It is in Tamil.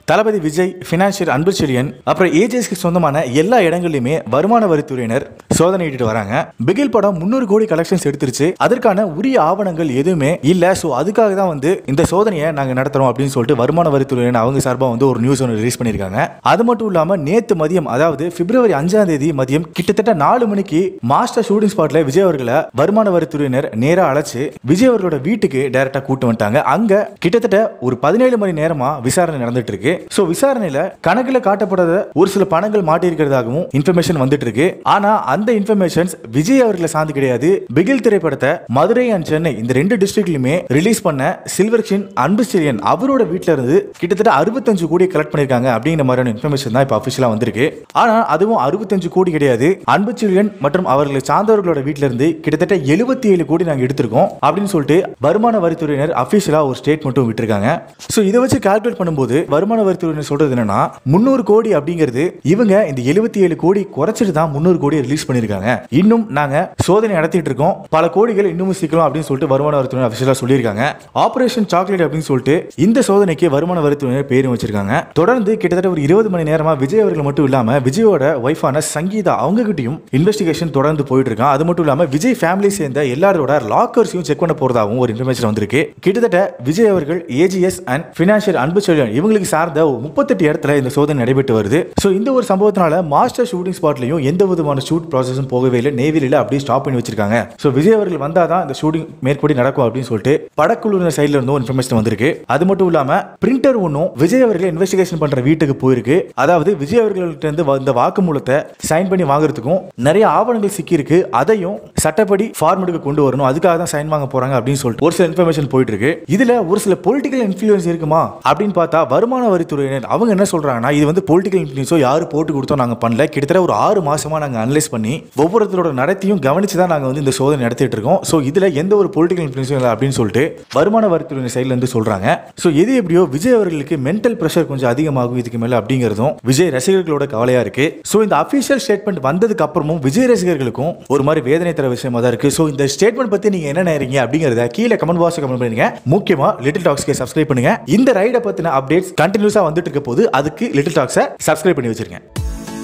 தளபதி விஜய் பினான்சியர் அன்பு செழியன் அப்புறம் ஏஜெஸ்க்கு சொந்தமான எல்லா இடங்கள்லயுமே வருமான வரித்துறையினர் சோதனையிட்டு வராங்க பிகில் படம் முந்நூறு கோடி கலெக்ஷன்ஸ் எடுத்துருச்சு அதற்கான உரிய ஆவணங்கள் எதுவுமே இல்ல சோ அதுக்காக தான் வந்து இந்த சோதனையை நாங்க நடத்துறோம் அப்படின்னு சொல்லிட்டு வருமான வரித்துறையினர் அவங்க சார்பா வந்து ஒரு நியூஸ் ஒன்று ரிலீஸ் பண்ணிருக்காங்க அது மட்டும் இல்லாம நேத்து மதியம் அதாவது பிப்ரவரி அஞ்சாம் தேதி மதியம் கிட்டத்தட்ட நாலு மணிக்கு மாஸ்டர் ஷூட்டிங் ஸ்பாட்ல விஜய் அவர்களை வருமான வரித்துறையினர் நேரா அழைச்சு விஜய் அவர்களோட வீட்டுக்கு டைரக்டா கூட்டு வந்துட்டாங்க அங்க கிட்டத்தட்ட ஒரு பதினேழு மணி நேரமா விசாரணை நடந்துட்டு இருக்கு சோ விசாரணையில கணக்குல காட்டப்படாத ஒரு சில பணங்கள் மாட்டி இருக்கிறதாகவும் இன்ஃபர்மேஷன் வந்துட்டு இருக்கு ஆனா அந்த இன்ஃபர்மேஷன்ஸ் விஜய் அவர்களை சார்ந்து கிடையாது பிகில் திரைப்படத்தை மதுரை அண்ட் சென்னை இந்த ரெண்டு டிஸ்ட்ரிக்ட்லயுமே ரிலீஸ் பண்ண சில்வர் கின் அன்பு செழியன் அவரோட வீட்ல இருந்து கிட்டத்தட்ட அறுபத்தஞ்சு கோடி கலெக்ட் பண்ணிருக்காங்க அப்படிங்கிற மாதிரியான இன்ஃபர்மேஷன் தான் இப்போ அஃபிஷியலா வந்திருக்கு ஆனா அதுவும் அறுபத்தஞ்சு கோடி கிடையாது அன்பு செழியன் மற்றும் அவர்களை சார்ந்தவர்களோட வீட்ல இருந்து கிட்டத்தட்ட எழுபத்தி ஏழு கோடி நாங்க எடுத்திருக்கோம் அப்படின்னு சொல்லிட்டு வருமான வரித்துறையினர் அஃபிஷியலா ஒரு ஸ்டேட்மெண்ட்டும் விட்டுருக்காங்க ஸோ இதை வச்சு கால்குலேட் பண்ணும்போது வருமான வரித்துறையினர் சொல்றது என்னன்னா முந்நூறு கோடி அப்படிங்கிறது இவங்க இந்த எழுபத்தி ஏழு கோடி குறைச்சிட்டு தான் முந்நூறு கோடி ரிலீஸ் பண்ணிருக்காங்க இன்னும் நாங்க சோதனை நடத்திட்டு இருக்கோம் பல கோடிகள் இன்னும் சீக்கிரம் அப்படின்னு சொல்லிட்டு வருமான வரித்துறை அஃபிஷியலா சொல்லியிருக்காங்க ஆபரேஷன் சாக்லேட் அப்படின்னு சொல்லிட்டு இந்த சோதனைக்கு வருமான வரித்துறையினர் பேரும் வச்சிருக்காங்க தொடர்ந்து கிட்டத்தட்ட ஒரு இருபது மணி நேரமா விஜய் அவர்கள் மட்டும் இல்லாம விஜயோட ஒய்ஃபான சங்கீதா அவங்க கிட்டயும் இன்வெஸ்டிகேஷன் தொடர்ந்து போயிட்டு இருக்கான் அது மட்டும் இல்லாம விஜய் ஃபேமிலி சேர்ந்த எல்லாரோட லாக்கர்ஸையும் செக் பண்ண போறதாகவும் ஒரு இன்ஃபர்மேஷன் வந்திருக்கு கிட்டத்தட்ட விஜய் அவர்கள் ஏஜிஎஸ் அண்ட் பினான்சியல் அன்பு செழியன் இவங்களுக்கு சார்ந்த முப்பத்தெட்டு இடத்துல இந்த சோதனை நடைபெற்று வருது ஸோ இந்த ஒரு சம்பவத்தினால மாஸ்டர் ஷூட்டிங் ஸ்பாட்லையும் எந்த விதமான ஷூட் ப்ராசஸும் போகவே இல்லை நேவிலில் அப்படியே ஸ்டாப் பண்ணி வச்சிருக்காங்க ஸோ விஜய் அவர்கள் வந்தாதான் இந்த ஷூட்டிங் மேற்படி நடக்கும் அப்படின்னு சொல்லிட்டு படக்குழுவினர் சைட்ல இருந்தும் இன்ஃபர்மேஷன் வந்திருக்கு அது மட்டும் இல்லாம பிரிண்டர் ஒன்றும் விஜய் அவர்கள் இன்வெஸ்டிகேஷன் பண்ற வீட்டுக்கு போயிருக்கு அதாவது விஜய் அவர்கள்ட்ட இருந்து இந்த வாக்குமூலத்தை சைன் பண்ணி வாங்குறதுக்கும் நிறைய ஆவணங்கள் சிக்கி இருக்கு அதையும் சட்டப்படி ஃபார்மேட்டுக்கு கொண்டு வரணும் அதுக்காக தான் சைன் வாங்க போறாங்க அப்படின்னு சொல்லிட்டு ஒரு சில இன்ஃபர்மேஷன் போயிட்டு இருக்கு இதுல ஒரு சில பொலிட்டிக்கல் இன்ஃபுளுன்ஸ் இருக்குமா அப்படின்னு பார்த்தா வருமான வரித்துறையினர் அவங்க என்ன சொல்றாங்கன்னா இது வந்து பொலிட்டிக்கல் இன்ஃபுளுன்ஸோ யாரு போட்டு கொடுத்தோம் நாங்க பண்ணல கிட்டத்தட்ட ஒரு ஆறு மாசமா நாங்க அனலைஸ் பண்ணி ஒவ்வொருத்தரோட நடத்தையும் கவனிச்சு தான் நாங்க வந்து இந்த சோதனை நடத்திட்டு இருக்கோம் ஸோ இதுல எந்த ஒரு பொலிட்டிக்கல் இன்ஃபுளுன்ஸும் இல்லை அப்படின்னு சொல்லிட்டு வருமான வரித்துறை சைட்ல இருந்து சொல்றாங்க ஸோ எது எப்படியோ விஜய் அவர்களுக்கு மென்டல் ப்ரெஷர் கொஞ்சம் அதிகமாகும் இதுக்கு மேல அப்படிங்கிறதும் விஜய் ரசிகர்களோட கவலையா இருக்கு ஸோ இந்த அபிஷியல் ஸ்டேட்மெண்ட் வந்ததுக்கு அப்புறமும் விஜய் ரசிகர்களுக்கும் ஒரு மாதிரி வேதனை தர விஷயமா தான் இருக்கு ஸோ இந்த ஸ்டேட்மெண்ட் பத்தி நீங்க என்ன நினைக்கிறீங்க அப்படிங்கறத கீழே கமெண்ட் பாக்ஸ் கமெண்ட் பண்ணுங்க முக்கியமா லிட்டில் டாக்ஸ்க்கு சப்ஸ்கிரைப் பண்ணுங்க இந்த ரைடை பத்தின அப்டேட்ஸ் கண்டினியூஸா வந்துட்டு இருக்க போது அதுக்கு லிட்டில் டாக்ஸை சப்ஸ்கிரைப் பண்ணி வச்சிருங்க